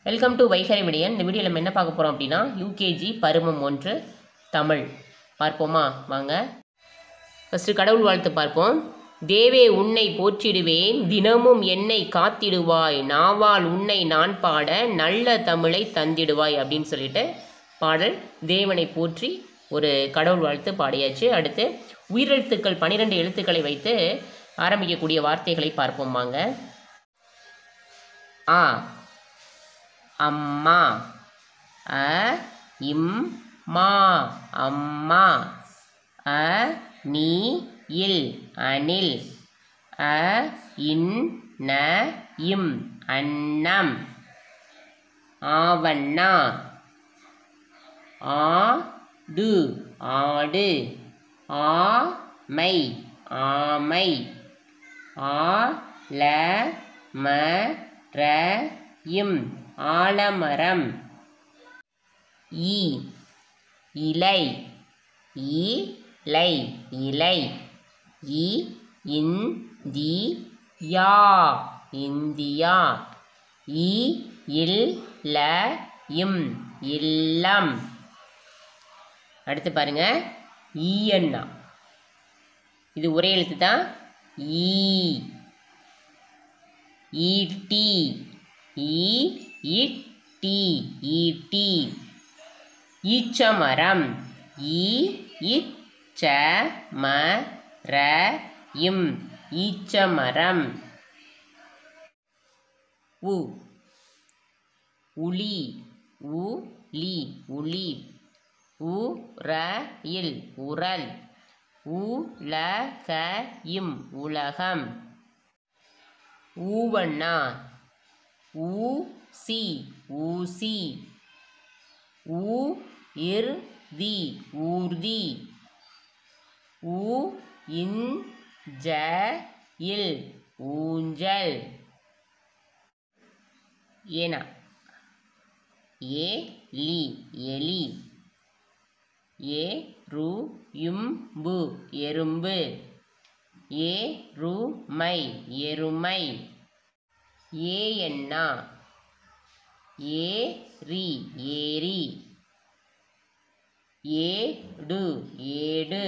welcome to வைகரை விடியன் இந்த வீடியோவில் நம்ம என்ன பார்க்க போகிறோம் அப்படின்னா யூகேஜி பருமம் ஒன்று தமிழ் பார்ப்போமா வாங்க ஃபஸ்ட்டு கடவுள் வாழ்த்து பார்ப்போம் தேவே உன்னை போற்றிடுவேன் தினமும் என்னை காத்திடுவாய் நாவால் உன்னை நான் பாட நல்ல தமிழை தந்திடுவாய் அப்படின்னு சொல்லிட்டு பாடல் தேவனை போற்றி ஒரு கடவுள் வாழ்த்து பாடியாச்சு அடுத்து உயிரெழுத்துக்கள் பன்னிரெண்டு எழுத்துக்களை வைத்து ஆரம்பிக்கக்கூடிய வார்த்தைகளை பார்ப்போம் வாங்க ஆ அம்மா அ இம் மா அம்மா அ நீ இல் அனில் அ இன் ந இம் அன்னம் ஆவண்ணா ஆடு ஆடு ஆமை ஆமை ஆல ம ர இம் ஆலமரம் ஈ இலை இலை இலை இ இந்தி யா இந்தியா இ இல் ல இம் இல்லம் அடுத்து பாருங்க ஈயண்ணா இது ஒரே எழுத்து தான் ஈ ஈட்டி ஈ இட்டி ஈட்டி ஈச்சமரம் ஈ இச்ச ம ர இம் ஈச்சமரம் உ உளி உ லி உளி உ ர இல் உரல் உ ல க இம் உலகம் ஊவண்ணா ஊசி ஊசி ஊ இர் தி ஊர்தி ஊ இன் ஜ இல் ஊஞ்சல் ஏனா ஏ லி எலி ஏ ரு யும்பு எறும்பு ஏ ரு மை எருமை ஏ எண்ணா ஏ ரி ஏரி ஏடு ஏடு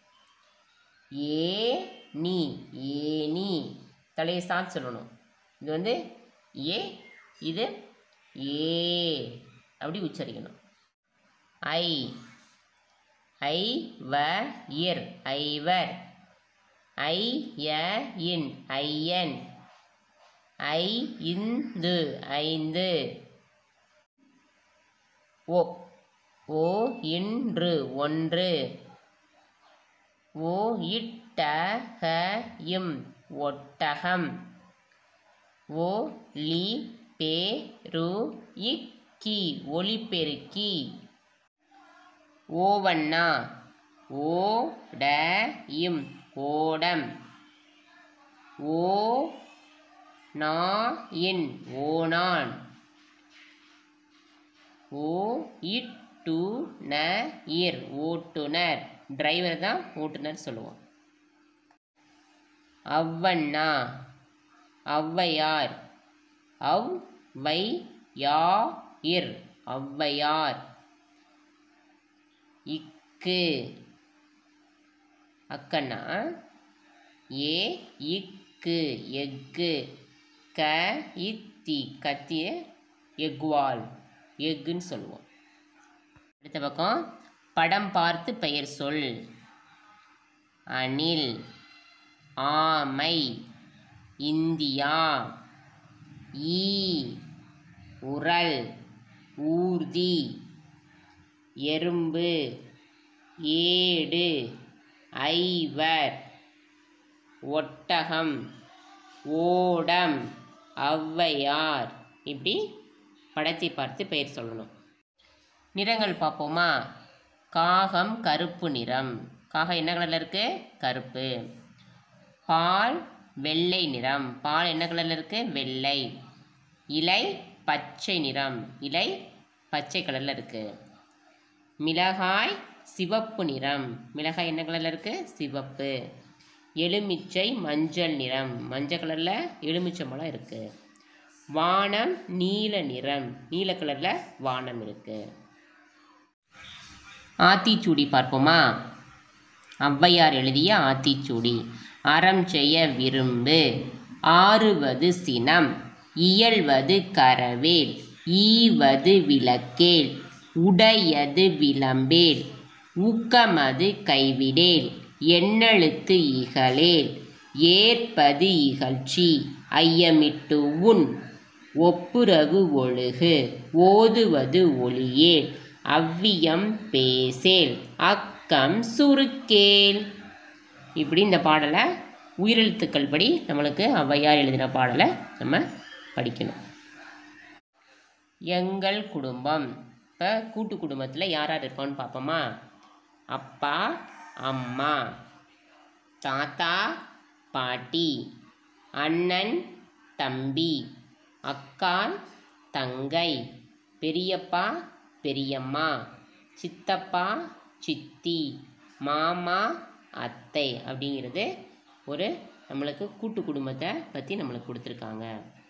ஏ நீ ஏனி தலையை சாத்து சொல்லணும் இது வந்து ஏ இது ஏ அப்படி உச்சரிக்கணும் ஐ ஐ வ இர் ஐவர் ஐ ய இன் ஐயன் ஐ இந்து ஐந்து ஓ ஓ இன்று ஒன்று ஓ இட்ட ஹ இம் ஒட்டகம் ஓ லி பே ரு இக்கி ஒளிபெருக்கி ஓவண்ணா ஓ ட இம் ஓடம் ஓ நா இன் ஓனான் ஓ இட்டு ந இர் ஓட்டுனர் டிரைவர் தான் ஓட்டுநர் சொல்லுவோம் அவ்வண்ணா ஔவையார் அவ் வை யா இர் ஔவையார் இக்கு அக்கண்ணா ஏ இக்கு எக்கு க இத்தி கத்திய எக்வால் எக்குன்னு சொல்லுவோம் அடுத்த பக்கம் படம் பார்த்து பெயர் சொல் அணில் ஆமை இந்தியா ஈ உரல் ஊர்தி எறும்பு ஏடு ஐவர் ஒட்டகம் ஓடம் ஔவையார் இப்படி படத்தை பார்த்து பெயர் சொல்லணும் நிறங்கள் பார்ப்போமா காகம் கருப்பு நிறம் காகம் என்ன கலரில் இருக்குது கருப்பு பால் வெள்ளை நிறம் பால் என்ன கலரில் இருக்குது வெள்ளை இலை பச்சை நிறம் இலை பச்சை கலரில் இருக்குது மிளகாய் சிவப்பு நிறம் மிளகாய் என்ன கலரில் இருக்குது சிவப்பு எலுமிச்சை மஞ்சள் நிறம் மஞ்சள் கலரில் எலுமிச்சை பழம் இருக்குது வானம் நீல நிறம் நீல கலரில் வானம் இருக்கு ஆத்திச்சூடி பார்ப்போமா ஔவையார் எழுதிய ஆத்திச்சூடி அறம் செய்ய விரும்பு ஆறுவது சினம் இயல்வது கரவேல் ஈவது விளக்கேல் உடையது விளம்பேல் ஊக்கமது கைவிடேல் எண்ணெழுத்து இகழேல் ஏற்பது இகழ்ச்சி ஐயமிட்டு உன் ஒப்புரவு ஒழுகு ஓதுவது ஒளியேல் அவ்வியம் பேசேல் அக்கம் சுருக்கேல் இப்படி இந்த பாடலை உயிரெழுத்துக்கள் படி நம்மளுக்கு ஔவையார் எழுதின பாடலை நம்ம படிக்கணும் எங்கள் குடும்பம் இப்போ கூட்டு குடும்பத்தில் யார் யார் இருக்கோன்னு பார்ப்போமா அப்பா அம்மா தாத்தா பாட்டி அண்ணன் தம்பி அக்கா தங்கை பெரியப்பா பெரியம்மா சித்தப்பா சித்தி மாமா அத்தை அப்படிங்கிறது ஒரு நம்மளுக்கு கூட்டு குடும்பத்தை பற்றி நம்மளுக்கு கொடுத்துருக்காங்க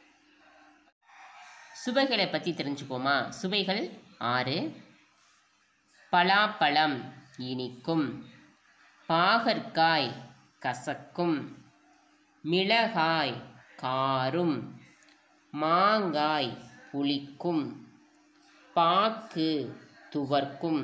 சுவைகளை பற்றி தெரிஞ்சுப்போமா சுவைகள் ஆறு பலாப்பழம் இனிக்கும் பாகற்காய் கசக்கும் மிளகாய் காரும் மாங்காய் புளிக்கும் பாக்கு துவர்க்கும்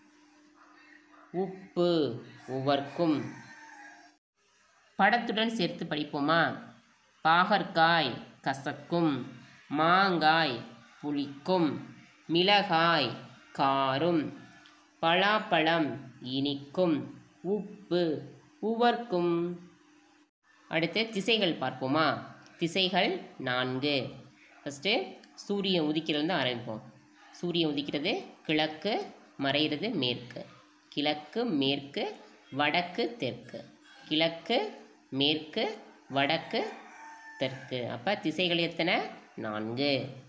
உப்பு உவர்க்கும் படத்துடன் சேர்த்து படிப்போமா பாகற்காய் கசக்கும் மாங்காய் புளிக்கும் மிளகாய் காரும் பலாப்பழம் இனிக்கும் உப்பு உவர்க்கும் அடுத்து திசைகள் பார்ப்போமா திசைகள் நான்கு ஃபஸ்ட்டு சூரியன் உதிக்கிறதுலேருந்து ஆரம்பிப்போம் சூரியன் உதிக்கிறது கிழக்கு மறைகிறது மேற்கு கிழக்கு மேற்கு வடக்கு தெற்கு கிழக்கு மேற்கு வடக்கு தெற்கு அப்போ திசைகள் எத்தனை நான்கு